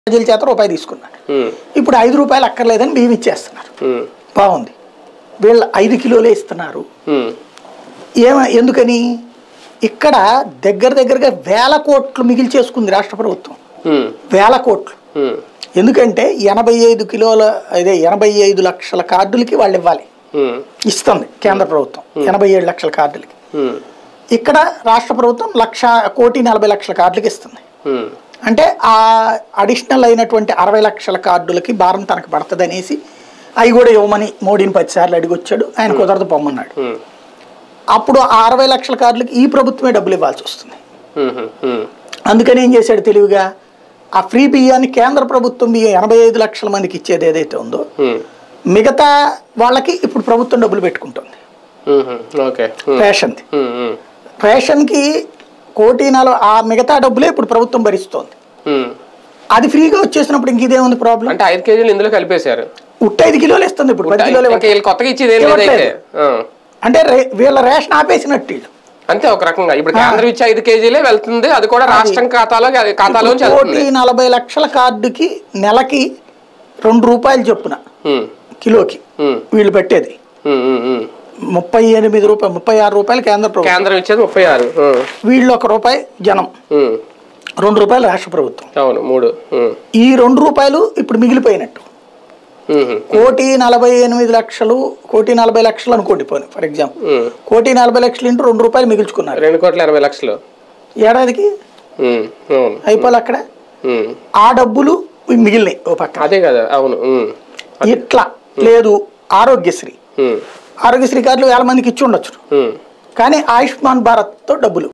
ప్రజల చేత రూపాయి తీసుకున్నాడు ఉమ్, ఇప్పుడు ఐదు రూపాయలు అక్కర్లేదని బియ్యం ఇచ్చేస్తున్నారు ఉమ్, బాగుంది వీళ్ళు ఐదు కిలోలే ఇస్తున్నారు ఉమ్, ఏమ ఎందుకని ఇక్కడ దగ్గర దగ్గరగా వేల కోట్లు మిగిల్చేసుకుంది రాష్ట్ర ప్రభుత్వం ఉమ్, వేల కోట్లు ఉమ్, ఎందుకంటే ఎనభై ఐదు కిలోల అదే ఎనభై ఐదు లక్షల కార్డులకి వాళ్ళు ఇవ్వాలి ఉమ్, ఇస్తుంది కేంద్ర ప్రభుత్వం ఎనభై ఏడు లక్షల కార్డులకి ఉమ్, ఇక్కడ రాష్ట్ర ప్రభుత్వం లక్ష కోటి నలభై లక్షల కార్డులకి ఇస్తుంది ఉమ్, అంటే ఆ అడిషనల్ అయినటువంటి అరవై లక్షల కార్డులకి భారం తనకు పడుతుంది అనేసి అవి కూడా ఇవ్వమని మోడీని పదిసార్లు అడిగొచ్చాడు ఆయన కుదరదు పొమ్మన్నాడు ఉమ్, అప్పుడు ఆ అరవై లక్షల కార్డులకి ఈ ప్రభుత్వమే డబ్బులు ఇవ్వాల్సి వస్తుంది ఉమ్, ఉమ్, అందుకని ఏం చేశాడు తెలివిగా ఆ ఫ్రీ బియ్యాన్ని కేంద్ర ప్రభుత్వం బియ్యం ఎనభై ఐదు లక్షల మందికి ఇచ్చేది ఏదైతే ఉందో ఉమ్, మిగతా వాళ్ళకి ఇప్పుడు ప్రభుత్వం డబ్బులు పెట్టుకుంటుంది ఉమ్, ఓకే ఉమ్, రేషన్ది ఉమ్, ఉమ్, రేషన్కి కోటి నలభై ఆ మిగతా డబ్బులే ఇప్పుడు ప్రభుత్వం భరిస్తోంది ఉమ్. అది ఫ్రీగా వచ్చేసినప్పుడు ఇంక ఇదేముంది ప్రాబ్లం అంటే ఐదు కేజీలు ఇందులో కలిపేశారు ఉట్టి ఐదు కిలోలు ఇస్తుంది ఇప్పుడు పది కిలోలు ఇంకా వీళ్ళు కొత్తగా ఇచ్చేది ఏం లేదైతే ఆ. అంటే రే- వీళ్ళ రేషన్ ఆపేసినట్టు వీళ్ళు. అంతే ఒక రకంగా ఇప్పుడు కేంద్రం ఇచ్చే ఐదు కేజీలే వెళ్తుంది అది కూడా రాష్ట్రం ఖాతాలో అది ఖాతాలోంచి కోటి వెళ్తుంది నలభై లక్షల కార్డుకి నెలకి రెండు రూపాయలు చొప్పున ఉమ్, కిలోకి ఉమ్, వీళ్ళు పెట్టేది ఉమ్, ఉమ్, ఉమ్. ముప్పై ఎనిమిది రూపాయలు ముప్పై ఆరు రూపాయలు కేంద్ర ప్రభుత్వం కేంద్రం ఇచ్చేది ముప్పై ఆరు ఉమ్, వీళ్ళు ఒక రూపాయి జనం ఉమ్. రెండు రూపాయలు రాష్ట్ర ప్రభుత్వం అవును మూడు ఉమ్, ఈ రెండు రూపాయలు ఇప్పుడు మిగిలిపోయినట్టు ఉమ్, కోటి నలభై ఎనిమిది లక్షలు కోటి నలభై లక్షలు అనుకోండి పోనీ ఫర్ ఎగ్జాంపుల్ ఉమ్. కోటి నలభై లక్షలు ఇంటూ రెండు రూపాయలు మిగిల్చుకున్నారు రెండు కోట్ల ఎనభై లక్షలు ఏడాదికి ఉమ్, అవును అయిపోవాలి అక్కడ ఉమ్. ఆ డబ్బులు మిగిలినాయి ఓ పక్క అదే కదా అవును ఉమ్, ఇట్లా లేదు ఆరోగ్యశ్రీ ఉమ్, ఆరోగ్యశ్రీ కార్డులు వేల మందికి ఇచ్చి ఉండొచ్చు ఉమ్. కానీ ఆయుష్మాన్ భారత్తో డబ్బులు